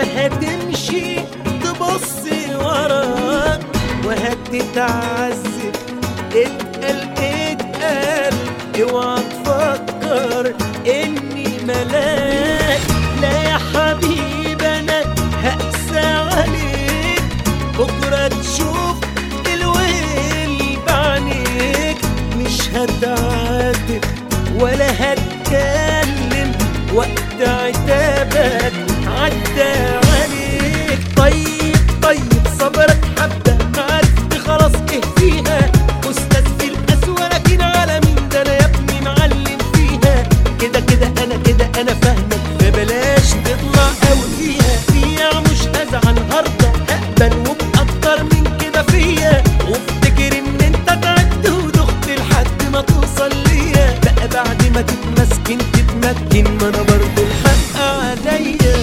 هتمشي تبص وراك وهتتعذب اتقل اتقل اوعى تفكر اني ملاك لا يا حبيب انا هقسى عليك بكره تشوف الويل بعينيك مش هتعاتب ولا هتكلم وقت عتابك عدى عليك طيب طيب صبرك حبة ما عرفت خلاص ايه فيها استاذ في القسوة لكن على مين ده انا يا ابني معلم فيها كده كده انا كده انا فاهمك فبلاش تطلع قوي فيها فيها مش هزعل هرضى هقبل وبأكتر من كده فيا وافتكر ان انت تعبت ودخت لحد ما توصل ليا بقى بعد ما تتمسكن تتمكن ما انا برضه الحق عليا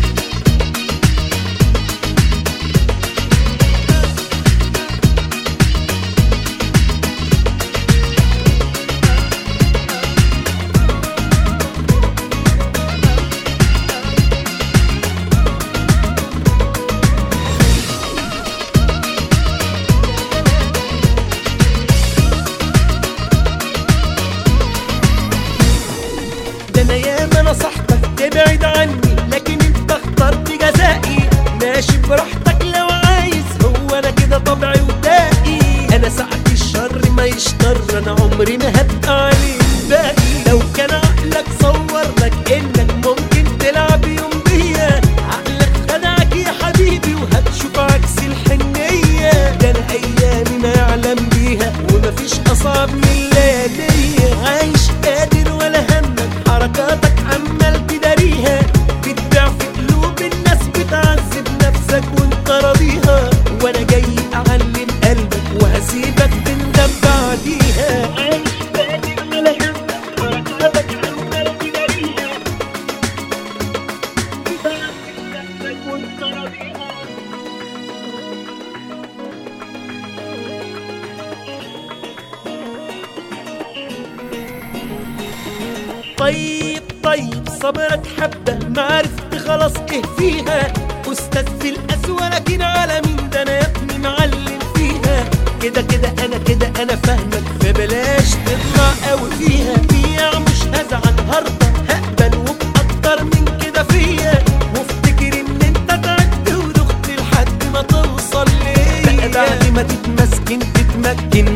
ده انا ياما نصحتك تبعد عني لكن انت اخترت جزائي ماشي براحتك لو عايز هو انا كده طبعي ودائي انا ساعة الشر ما يشطر انا عمري ما هبقى عليه باقي لو كان عقلك صور لك انك ممكن تلعب يوم بيا عقلك خدعك يا حبيبي وهتشوف عكس الحنية ده انا ايامي ما يعلم بيها ومفيش اصعب من الليالية عايش قادر ولا همك حركاتك عمال تداريها بتبيع في قلوب الناس بتعذب نفسك وانت راضيها وانا جاي اعلم قلبك وهسيبك تندم بعديها عايش قادر ولا همك حركاتك عمال تداريها بتعذب نفسك وانت راضيها طيب طيب صبرك حبة ما عرفت خلاص ايه فيها استاذ في القسوة لكن على مين ده انا يا ابني معلم فيها كده كده انا كده انا فاهمك فبلاش تطلع قوي فيها فيها مش هزعل هرضى هقبل وبأكتر من كده فيا وافتكر ان انت تعبت ودخت لحد ما توصل ليا بقى بعد ما تتمسكن تتمكن